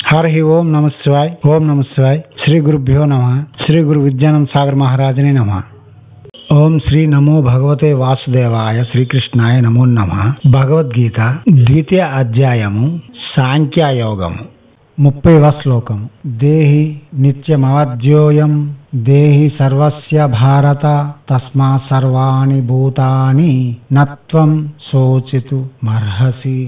హరి ఓం నమ శివాయ్ ఓం నమ శివాయ్ శ్రీ గురుభ్యో నమ శ్రీ గురు విద్యానంద సాగర్ మహారాజనే నమ ఓం శ్రీ నమో భగవతే వాసుదేవాయ శ్రీకృష్ణాయ నమో నమ భగవద్గీత ద్వితీయ అధ్యాయము సాంఖ్యయోగము ముప్పైవ శ్లోకం దేహి నిత్యమవద్యోయం దేహి సర్వస్య భారత తస్మా సర్వాణి భూతాని నత్వం శోచితు మర్హసి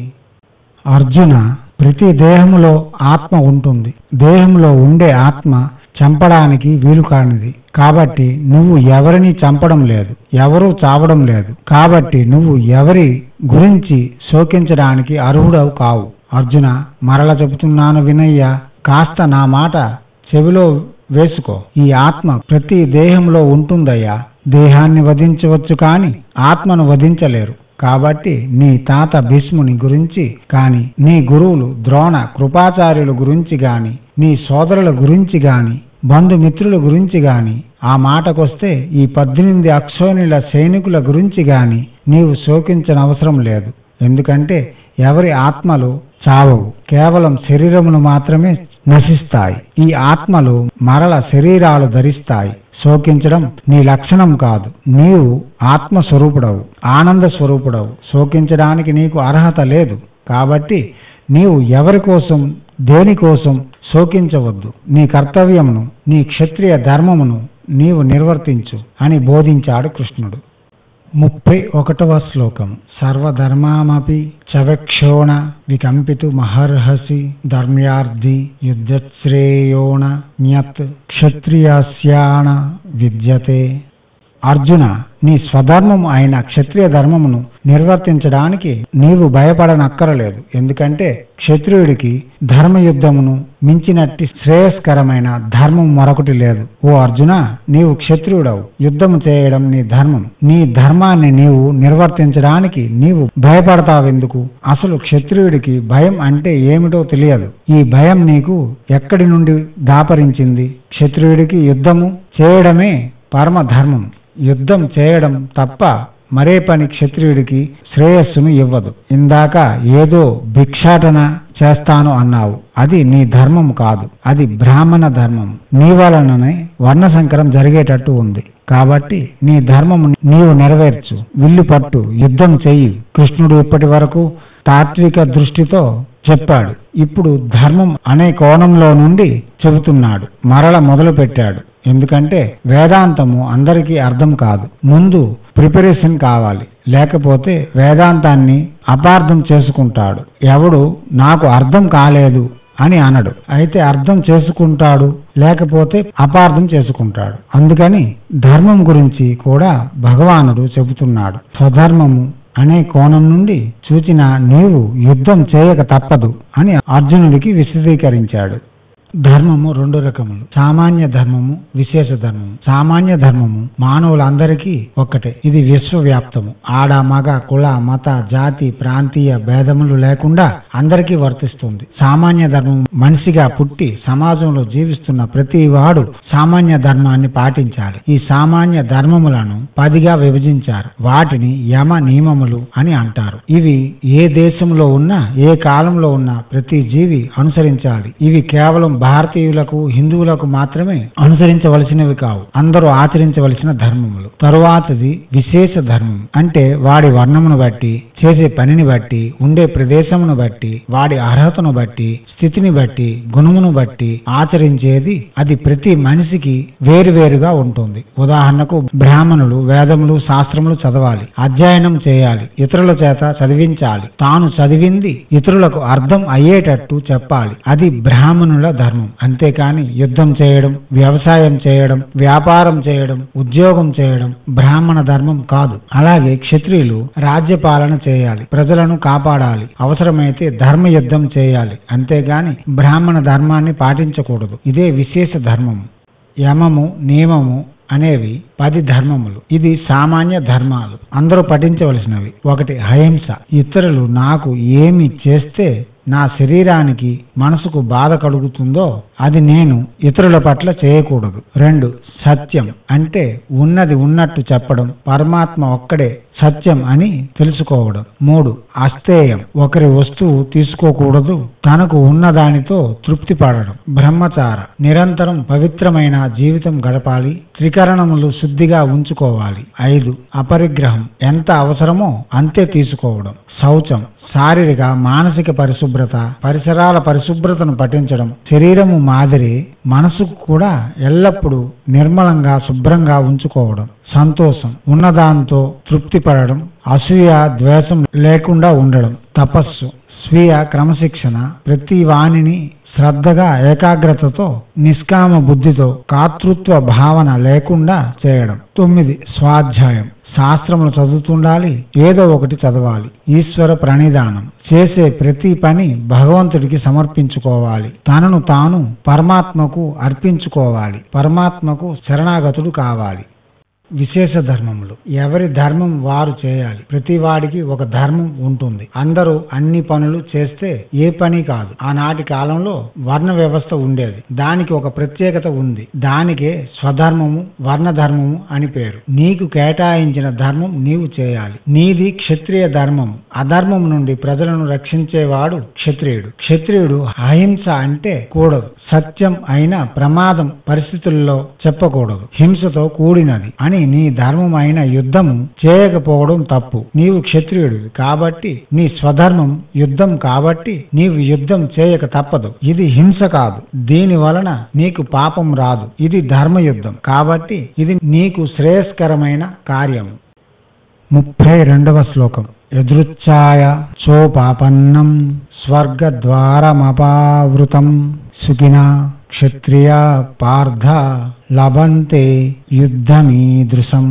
అర్జున ప్రతి దేహములో ఆత్మ ఉంటుంది దేహంలో ఉండే ఆత్మ చంపడానికి వీలు కానిది కాబట్టి నువ్వు ఎవరిని చంపడం లేదు ఎవరూ చావడం లేదు కాబట్టి నువ్వు ఎవరి గురించి శోకించడానికి అర్హుడవు కావు అర్జున మరల చెబుతున్నాను వినయ్య కాస్త నా మాట చెవిలో వేసుకో ఈ ఆత్మ ప్రతి దేహంలో ఉంటుందయ్యా దేహాన్ని వధించవచ్చు కాని ఆత్మను వధించలేరు కాబట్టి నీ తాత భీష్ముని గురించి కాని నీ గురువులు ద్రోణ కృపాచార్యుల గురించి గాని నీ సోదరుల గురించి గాని బంధుమిత్రుల గురించి గాని ఆ మాటకొస్తే ఈ పద్దెనిమిది అక్షోనిల సైనికుల గురించి గాని నీవు శోకించనవసరం లేదు ఎందుకంటే ఎవరి ఆత్మలు చావవు కేవలం శరీరమును మాత్రమే నశిస్తాయి ఈ ఆత్మలు మరల శరీరాలు ధరిస్తాయి శోకించడం నీ లక్షణం కాదు నీవు ఆత్మ స్వరూపుడవు ఆనంద స్వరూపుడవు శోకించడానికి నీకు అర్హత లేదు కాబట్టి నీవు ఎవరి కోసం దేనికోసం శోకించవద్దు నీ కర్తవ్యమును నీ క్షత్రియ ధర్మమును నీవు నిర్వర్తించు అని బోధించాడు కృష్ణుడు ముప్పై ఒకటవ శ్లోకం సర్వధర్మామపి చవక్షోణ వికంపితు మహర్హసి ధర్మ్యార్థి యుద్ధశ్రేయోణ న్యత్ క్షత్రియాస్యాణ విద్యతే అర్జున నీ స్వధర్మము అయిన క్షత్రియ ధర్మమును నిర్వర్తించడానికి నీవు భయపడనక్కరలేదు ఎందుకంటే క్షత్రియుడికి ధర్మయుద్ధమును మించినట్టి శ్రేయస్కరమైన ధర్మం మరొకటి లేదు ఓ అర్జున నీవు క్షత్రియుడవు యుద్ధము చేయడం నీ ధర్మం నీ ధర్మాన్ని నీవు నిర్వర్తించడానికి నీవు భయపడతావెందుకు అసలు క్షత్రియుడికి భయం అంటే ఏమిటో తెలియదు ఈ భయం నీకు ఎక్కడి నుండి దాపరించింది క్షత్రియుడికి యుద్ధము చేయడమే పరమ ధర్మం యుద్ధం చేయడం తప్ప మరే పని క్షత్రియుడికి శ్రేయస్సును ఇవ్వదు ఇందాక ఏదో భిక్షాటన చేస్తాను అన్నావు అది నీ ధర్మం కాదు అది బ్రాహ్మణ ధర్మం నీ వలననే వర్ణ సంకరం జరిగేటట్టు ఉంది కాబట్టి నీ ధర్మం నీవు నెరవేర్చు విల్లు పట్టు యుద్ధం చెయ్యి కృష్ణుడు ఇప్పటి వరకు తాత్విక దృష్టితో చెప్పాడు ఇప్పుడు ధర్మం అనే కోణంలో నుండి చెబుతున్నాడు మరల మొదలు పెట్టాడు ఎందుకంటే వేదాంతము అందరికీ అర్థం కాదు ముందు ప్రిపరేషన్ కావాలి లేకపోతే వేదాంతాన్ని అపార్థం చేసుకుంటాడు ఎవడు నాకు అర్థం కాలేదు అని అనడు అయితే అర్థం చేసుకుంటాడు లేకపోతే అపార్థం చేసుకుంటాడు అందుకని ధర్మం గురించి కూడా భగవానుడు చెబుతున్నాడు స్వధర్మము అనే కోణం నుండి చూచిన నీవు యుద్ధం చేయక తప్పదు అని అర్జునుడికి విశదీకరించాడు ధర్మము రెండు రకములు సామాన్య ధర్మము విశేష ధర్మము సామాన్య ధర్మము మానవులందరికీ ఒక్కటే ఇది విశ్వవ్యాప్తము ఆడ మగ కుల మత జాతి ప్రాంతీయ భేదములు లేకుండా అందరికీ వర్తిస్తుంది సామాన్య ధర్మం మనిషిగా పుట్టి సమాజంలో జీవిస్తున్న ప్రతి వాడు సామాన్య ధర్మాన్ని పాటించాలి ఈ సామాన్య ధర్మములను పదిగా విభజించారు వాటిని యమ నియమములు అని అంటారు ఇవి ఏ దేశంలో ఉన్నా ఏ కాలంలో ఉన్నా ప్రతి జీవి అనుసరించాలి ఇవి కేవలం భారతీయులకు హిందువులకు మాత్రమే అనుసరించవలసినవి కావు అందరూ ఆచరించవలసిన ధర్మములు తరువాతది విశేష ధర్మం అంటే వాడి వర్ణమును బట్టి చేసే పనిని బట్టి ఉండే ప్రదేశమును బట్టి వాడి అర్హతను బట్టి స్థితిని బట్టి గుణమును బట్టి ఆచరించేది అది ప్రతి మనిషికి వేరువేరుగా ఉంటుంది ఉదాహరణకు బ్రాహ్మణులు వేదములు శాస్త్రములు చదవాలి అధ్యయనం చేయాలి ఇతరుల చేత చదివించాలి తాను చదివింది ఇతరులకు అర్థం అయ్యేటట్టు చెప్పాలి అది బ్రాహ్మణుల ధర్మం అంతేకాని యుద్ధం చేయడం వ్యవసాయం చేయడం వ్యాపారం చేయడం ఉద్యోగం చేయడం బ్రాహ్మణ ధర్మం కాదు అలాగే క్షత్రియులు రాజ్యపాలన చేయాలి ప్రజలను కాపాడాలి అవసరమైతే ధర్మ యుద్ధం చేయాలి అంతేగాని బ్రాహ్మణ ధర్మాన్ని పాటించకూడదు ఇదే విశేష ధర్మం యమము నియమము అనేవి పది ధర్మములు ఇది సామాన్య ధర్మాలు అందరూ పఠించవలసినవి ఒకటి అహింస ఇతరులు నాకు ఏమి చేస్తే నా శరీరానికి మనసుకు బాధ కలుగుతుందో అది నేను ఇతరుల పట్ల చేయకూడదు రెండు సత్యం అంటే ఉన్నది ఉన్నట్టు చెప్పడం పరమాత్మ ఒక్కడే సత్యం అని తెలుసుకోవడం మూడు అస్థేయం ఒకరి వస్తువు తీసుకోకూడదు తనకు ఉన్న దానితో తృప్తి పడడం బ్రహ్మచార నిరంతరం పవిత్రమైన జీవితం గడపాలి త్రికరణములు శుద్ధిగా ఉంచుకోవాలి ఐదు అపరిగ్రహం ఎంత అవసరమో అంతే తీసుకోవడం శౌచం శారీరక మానసిక పరిశుభ్రత పరిసరాల పరిశుభ్రతను పఠించడం శరీరము మాదిరి మనసుకు కూడా ఎల్లప్పుడూ నిర్మలంగా శుభ్రంగా ఉంచుకోవడం సంతోషం ఉన్నదాంతో తృప్తి పడడం అసూయ ద్వేషం లేకుండా ఉండడం తపస్సు స్వీయ క్రమశిక్షణ ప్రతి వాణిని శ్రద్ధగా ఏకాగ్రతతో నిష్కామ బుద్ధితో కాతృత్వ భావన లేకుండా చేయడం తొమ్మిది స్వాధ్యాయం శాస్త్రములు చదువుతుండాలి ఏదో ఒకటి చదవాలి ఈశ్వర ప్రణిధానం చేసే ప్రతి పని భగవంతుడికి సమర్పించుకోవాలి తనను తాను పరమాత్మకు అర్పించుకోవాలి పరమాత్మకు శరణాగతుడు కావాలి విశేష ధర్మములు ఎవరి ధర్మం వారు చేయాలి ప్రతి వాడికి ఒక ధర్మం ఉంటుంది అందరూ అన్ని పనులు చేస్తే ఏ పని కాదు ఆనాటి కాలంలో వర్ణ వ్యవస్థ ఉండేది దానికి ఒక ప్రత్యేకత ఉంది దానికే స్వధర్మము వర్ణ ధర్మము అని పేరు నీకు కేటాయించిన ధర్మం నీవు చేయాలి నీది క్షత్రియ ధర్మం అధర్మం నుండి ప్రజలను రక్షించేవాడు క్షత్రియుడు క్షత్రియుడు అహింస అంటే కూడదు సత్యం అయిన ప్రమాదం పరిస్థితుల్లో చెప్పకూడదు హింసతో కూడినది అని నీ ధర్మం అయిన యుద్ధము చేయకపోవడం తప్పు నీవు క్షత్రియుడివి కాబట్టి నీ స్వధర్మం యుద్ధం కాబట్టి నీవు యుద్ధం చేయక తప్పదు ఇది హింస కాదు దీని వలన నీకు పాపం రాదు ఇది ధర్మయుద్ధం కాబట్టి ఇది నీకు శ్రేయస్కరమైన కార్యము ముప్పై రెండవ శ్లోకం ఎదృచ్ఛాయ చోపాపన్నం స్వర్గద్వారమపావృతం సుఖినా క్షత్రియ పార్థ లభంతే యుద్ధమీదృశం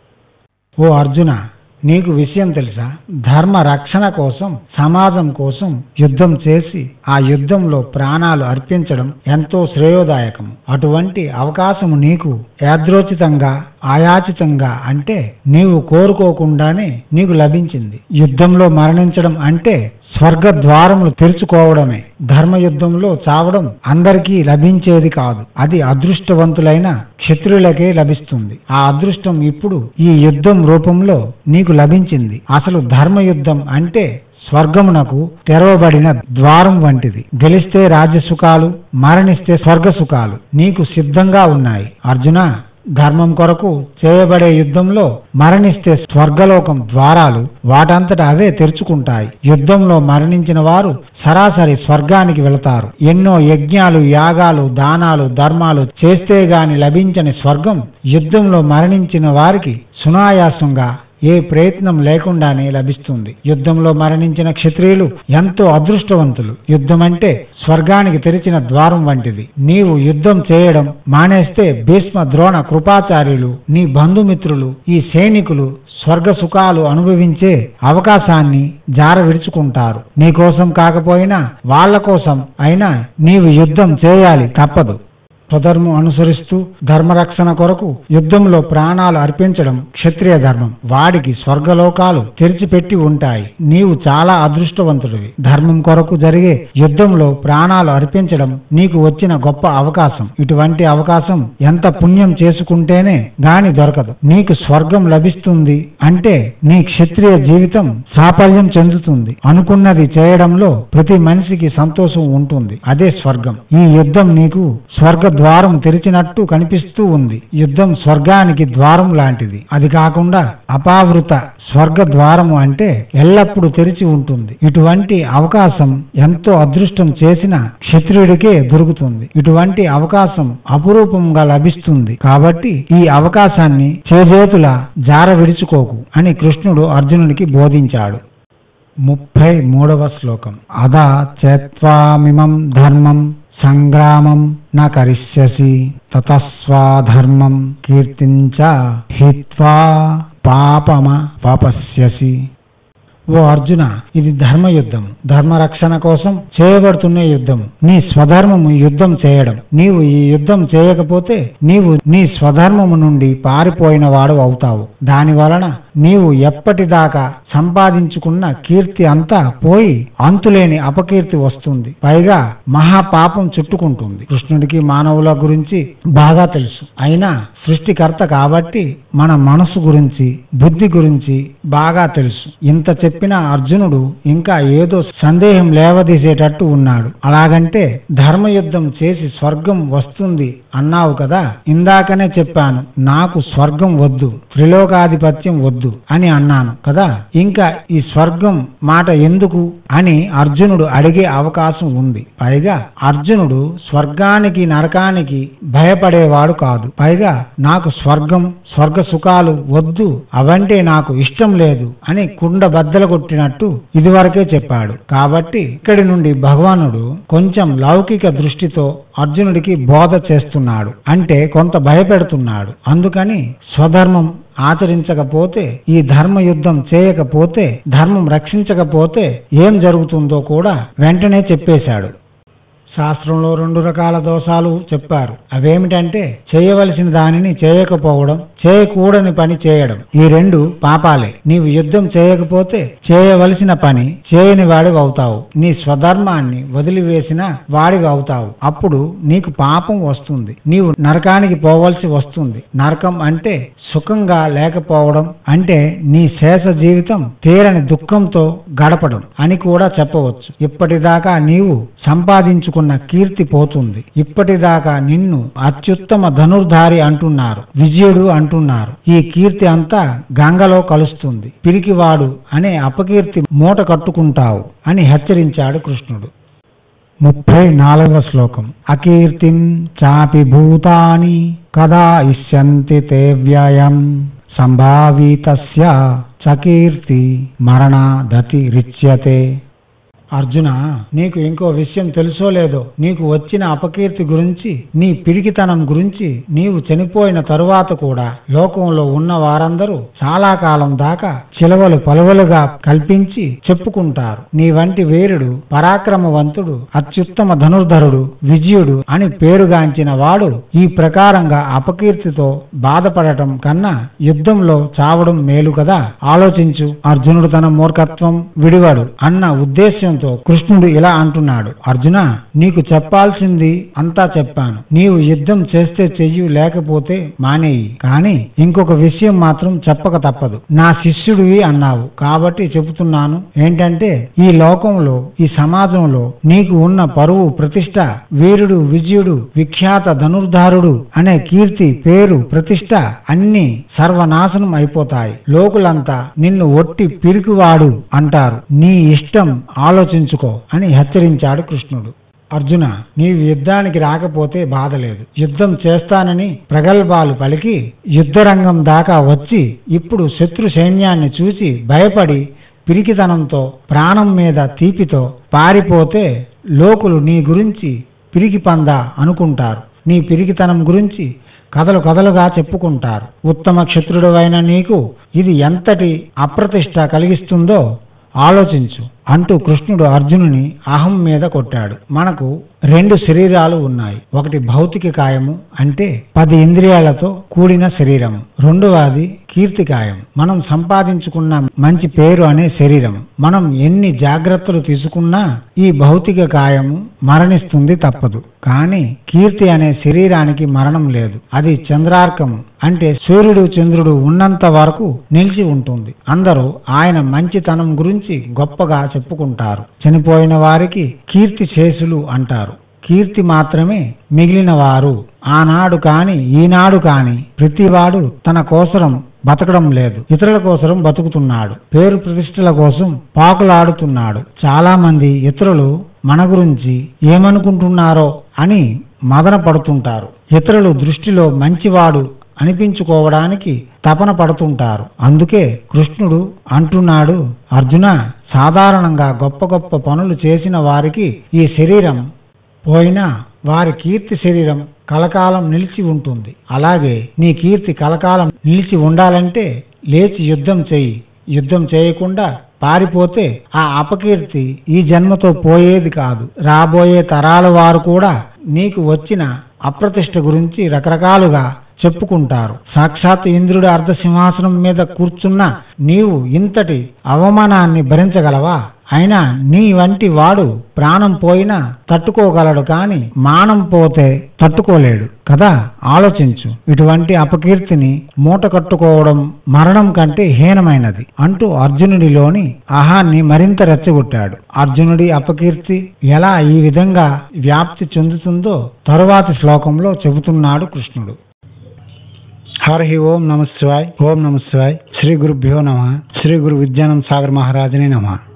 ఓ అర్జున నీకు విషయం తెలుసా ధర్మ రక్షణ కోసం సమాజం కోసం యుద్ధం చేసి ఆ యుద్ధంలో ప్రాణాలు అర్పించడం ఎంతో శ్రేయోదాయకము అటువంటి అవకాశము నీకు యాదృచితంగా ఆయాచితంగా అంటే నీవు కోరుకోకుండానే నీకు లభించింది యుద్ధంలో మరణించడం అంటే స్వర్గ ద్వారములు తెరుచుకోవడమే ధర్మ యుద్ధంలో చావడం అందరికీ లభించేది కాదు అది అదృష్టవంతులైన క్షత్రులకే లభిస్తుంది ఆ అదృష్టం ఇప్పుడు ఈ యుద్ధం రూపంలో నీకు లభించింది అసలు ధర్మ యుద్ధం అంటే స్వర్గమునకు తెరవబడిన ద్వారం వంటిది గెలిస్తే రాజ్య సుఖాలు మరణిస్తే స్వర్గ సుఖాలు నీకు సిద్ధంగా ఉన్నాయి అర్జున ధర్మం కొరకు చేయబడే యుద్ధంలో మరణిస్తే స్వర్గలోకం ద్వారాలు వాటంతట అవే తెరుచుకుంటాయి యుద్ధంలో మరణించిన వారు సరాసరి స్వర్గానికి వెళతారు ఎన్నో యజ్ఞాలు యాగాలు దానాలు ధర్మాలు చేస్తే గాని లభించని స్వర్గం యుద్ధంలో మరణించిన వారికి సునాయాసంగా ఏ ప్రయత్నం లేకుండానే లభిస్తుంది యుద్ధంలో మరణించిన క్షత్రియులు ఎంతో అదృష్టవంతులు యుద్ధం అంటే స్వర్గానికి తెరిచిన ద్వారం వంటిది నీవు యుద్ధం చేయడం మానేస్తే భీష్మ ద్రోణ కృపాచార్యులు నీ బంధుమిత్రులు ఈ సైనికులు స్వర్గ సుఖాలు అనుభవించే అవకాశాన్ని జార విడుచుకుంటారు నీకోసం కాకపోయినా వాళ్ళ కోసం అయినా నీవు యుద్ధం చేయాలి తప్పదు స్వధర్మం అనుసరిస్తూ ధర్మరక్షణ కొరకు యుద్ధంలో ప్రాణాలు అర్పించడం క్షత్రియ ధర్మం వాడికి స్వర్గలోకాలు తెరిచిపెట్టి ఉంటాయి నీవు చాలా అదృష్టవంతుడివి ధర్మం కొరకు జరిగే యుద్ధంలో ప్రాణాలు అర్పించడం నీకు వచ్చిన గొప్ప అవకాశం ఇటువంటి అవకాశం ఎంత పుణ్యం చేసుకుంటేనే గాని దొరకదు నీకు స్వర్గం లభిస్తుంది అంటే నీ క్షత్రియ జీవితం సాఫల్యం చెందుతుంది అనుకున్నది చేయడంలో ప్రతి మనిషికి సంతోషం ఉంటుంది అదే స్వర్గం ఈ యుద్ధం నీకు స్వర్గ ద్వారం తెరిచినట్టు కనిపిస్తూ ఉంది యుద్ధం స్వర్గానికి ద్వారం లాంటిది అది కాకుండా అపావృత స్వర్గ ద్వారము అంటే ఎల్లప్పుడూ తెరిచి ఉంటుంది ఇటువంటి అవకాశం ఎంతో అదృష్టం చేసిన క్షత్రియుడికే దొరుకుతుంది ఇటువంటి అవకాశం అపురూపంగా లభిస్తుంది కాబట్టి ఈ అవకాశాన్ని చేజేతుల జార విడుచుకోకు అని కృష్ణుడు అర్జునుడికి బోధించాడు ముప్పై మూడవ శ్లోకం అదా చేత్వామిమం ధర్మం సంగ్రామం న కరిష్యసి తతస్వాధర్మం కీర్తించ హిత్వా పాపమ పాపస్యసి ఓ అర్జున ఇది ధర్మ యుద్ధం ధర్మ రక్షణ కోసం చేయబడుతున్న యుద్ధం నీ స్వధర్మము యుద్ధం చేయడం నీవు ఈ యుద్ధం చేయకపోతే నీవు నీ స్వధర్మము నుండి పారిపోయిన వాడు అవుతావు దాని వలన నీవు ఎప్పటిదాకా సంపాదించుకున్న కీర్తి అంతా పోయి అంతులేని అపకీర్తి వస్తుంది పైగా మహాపాపం చుట్టుకుంటుంది కృష్ణుడికి మానవుల గురించి బాగా తెలుసు అయినా సృష్టికర్త కాబట్టి మన మనసు గురించి బుద్ధి గురించి బాగా తెలుసు ఇంత చెప్పిన అర్జునుడు ఇంకా ఏదో సందేహం లేవదీసేటట్టు ఉన్నాడు అలాగంటే ధర్మయుద్ధం చేసి స్వర్గం వస్తుంది అన్నావు కదా ఇందాకనే చెప్పాను నాకు స్వర్గం వద్దు త్రిలోకాధిపత్యం వద్దు అని అన్నాను కదా ఇంకా ఈ స్వర్గం మాట ఎందుకు అని అర్జునుడు అడిగే అవకాశం ఉంది పైగా అర్జునుడు స్వర్గానికి నరకానికి భయపడేవాడు కాదు పైగా నాకు స్వర్గం స్వర్గ సుఖాలు వద్దు అవంటే నాకు ఇష్టం లేదు అని కుండ బద్దలు కొట్టినట్టు ఇదివరకే చెప్పాడు కాబట్టి ఇక్కడి నుండి భగవానుడు కొంచెం లౌకిక దృష్టితో అర్జునుడికి బోధ చేస్తున్నాడు అంటే కొంత భయపెడుతున్నాడు అందుకని స్వధర్మం ఆచరించకపోతే ఈ ధర్మ యుద్ధం చేయకపోతే ధర్మం రక్షించకపోతే ఏం జరుగుతుందో కూడా వెంటనే చెప్పేశాడు శాస్త్రంలో రెండు రకాల దోషాలు చెప్పారు అవేమిటంటే చేయవలసిన దానిని చేయకపోవడం చేయకూడని పని చేయడం ఈ రెండు పాపాలే నీవు యుద్ధం చేయకపోతే చేయవలసిన పని చేయని వాడివి అవుతావు నీ స్వధర్మాన్ని వదిలివేసిన వాడివి అవుతావు అప్పుడు నీకు పాపం వస్తుంది నీవు నరకానికి పోవలసి వస్తుంది నరకం అంటే సుఖంగా లేకపోవడం అంటే నీ శేష జీవితం తీరని దుఃఖంతో గడపడం అని కూడా చెప్పవచ్చు ఇప్పటిదాకా నీవు సంపాదించుకున్న కీర్తి పోతుంది ఇప్పటిదాకా నిన్ను అత్యుత్తమ ధనుర్ధారి అంటున్నారు విజయుడు అంటున్నారు ఈ కీర్తి అంతా గంగలో కలుస్తుంది పిరికివాడు అనే అపకీర్తి మూట కట్టుకుంటావు అని హెచ్చరించాడు కృష్ణుడు ముప్పై నాలుగవ శ్లోకం అకీర్తిం చాపి భూతాని కదా ఇష్యంతి తే వ్యయం సంభావితస్య చకీర్తి మరణదతి రిచ్యతే అర్జున నీకు ఇంకో విషయం తెలుసో లేదో నీకు వచ్చిన అపకీర్తి గురించి నీ పిరికితనం గురించి నీవు చనిపోయిన తరువాత కూడా లోకంలో ఉన్న వారందరూ చాలా కాలం దాకా చిలవలు పలువలుగా కల్పించి చెప్పుకుంటారు నీ వంటి వీరుడు పరాక్రమవంతుడు అత్యుత్తమ ధనుర్ధరుడు విజయుడు అని పేరుగాంచిన వాడు ఈ ప్రకారంగా అపకీర్తితో బాధపడటం కన్నా యుద్ధంలో చావడం మేలు కదా ఆలోచించు అర్జునుడు తన మూర్ఖత్వం విడివాడు అన్న ఉద్దేశ్యంతో కృష్ణుడు ఇలా అంటున్నాడు అర్జున నీకు చెప్పాల్సింది అంతా చెప్పాను నీవు యుద్ధం చేస్తే చెయ్యి లేకపోతే మానేయి కానీ ఇంకొక విషయం మాత్రం చెప్పక తప్పదు నా శిష్యుడివి అన్నావు కాబట్టి చెబుతున్నాను ఏంటంటే ఈ లోకంలో ఈ సమాజంలో నీకు ఉన్న పరువు ప్రతిష్ట వీరుడు విజయుడు విఖ్యాత ధనుర్ధారుడు అనే కీర్తి పేరు ప్రతిష్ట అన్ని సర్వనాశనం అయిపోతాయి లోకులంతా నిన్ను ఒట్టి పిరికివాడు అంటారు నీ ఇష్టం ఆలోచించుకో అని హెచ్చరించాడు కృష్ణుడు అర్జున నీవు యుద్ధానికి రాకపోతే బాధ లేదు యుద్ధం చేస్తానని ప్రగల్భాలు పలికి యుద్ధరంగం దాకా వచ్చి ఇప్పుడు శత్రు సైన్యాన్ని చూసి భయపడి పిరికితనంతో ప్రాణం మీద తీపితో పారిపోతే లోకులు నీ గురించి పిరికి పంద అనుకుంటారు నీ పిరికితనం గురించి కథలు కథలుగా చెప్పుకుంటారు ఉత్తమ క్షత్రుడువైన నీకు ఇది ఎంతటి అప్రతిష్ట కలిగిస్తుందో ఆలోచించు అంటూ కృష్ణుడు అర్జునుని అహం మీద కొట్టాడు మనకు రెండు శరీరాలు ఉన్నాయి ఒకటి భౌతిక కాయము అంటే పది ఇంద్రియాలతో కూడిన శరీరం రెండవది కీర్తి కాయం మనం సంపాదించుకున్న మంచి పేరు అనే శరీరం మనం ఎన్ని జాగ్రత్తలు తీసుకున్నా ఈ భౌతిక కాయము మరణిస్తుంది తప్పదు కానీ కీర్తి అనే శరీరానికి మరణం లేదు అది చంద్రార్కము అంటే సూర్యుడు చంద్రుడు ఉన్నంత వరకు నిలిచి ఉంటుంది అందరూ ఆయన మంచితనం గురించి గొప్పగా చెప్పుకుంటారు చనిపోయిన వారికి కీర్తి శేషులు అంటారు కీర్తి మాత్రమే మిగిలిన వారు ఆనాడు కాని ఈనాడు కాని ప్రతివాడు తన కోసరం బతకడం లేదు ఇతరుల కోసరం బతుకుతున్నాడు పేరు ప్రతిష్టల కోసం పాకులాడుతున్నాడు చాలా మంది ఇతరులు మన గురించి ఏమనుకుంటున్నారో అని మదన పడుతుంటారు ఇతరులు దృష్టిలో మంచివాడు అనిపించుకోవడానికి తపన పడుతుంటారు అందుకే కృష్ణుడు అంటున్నాడు అర్జున సాధారణంగా గొప్ప గొప్ప పనులు చేసిన వారికి ఈ శరీరం పోయినా వారి కీర్తి శరీరం కలకాలం నిలిచి ఉంటుంది అలాగే నీ కీర్తి కలకాలం నిలిచి ఉండాలంటే లేచి యుద్ధం చెయ్యి యుద్ధం చేయకుండా పారిపోతే ఆ అపకీర్తి ఈ జన్మతో పోయేది కాదు రాబోయే తరాల వారు కూడా నీకు వచ్చిన అప్రతిష్ట గురించి రకరకాలుగా చెప్పుకుంటారు సాక్షాత్ ఇంద్రుడి అర్ధ సింహాసనం మీద కూర్చున్న నీవు ఇంతటి అవమానాన్ని భరించగలవా అయినా నీ వంటి వాడు ప్రాణం పోయినా తట్టుకోగలడు కాని మానం పోతే తట్టుకోలేడు కదా ఆలోచించు ఇటువంటి అపకీర్తిని మూట కట్టుకోవడం మరణం కంటే హీనమైనది అంటూ అర్జునుడిలోని అహాన్ని మరింత రెచ్చగొట్టాడు అర్జునుడి అపకీర్తి ఎలా ఈ విధంగా వ్యాప్తి చెందుతుందో తరువాతి శ్లోకంలో చెబుతున్నాడు కృష్ణుడు హరి ఓం నమ శివాయ్ ఓం నమ శివాయ్ శ్రీ గురుభ్యో నమ శ్రీ గురు విద్యానంద సాగర్ మహారాజనే నమ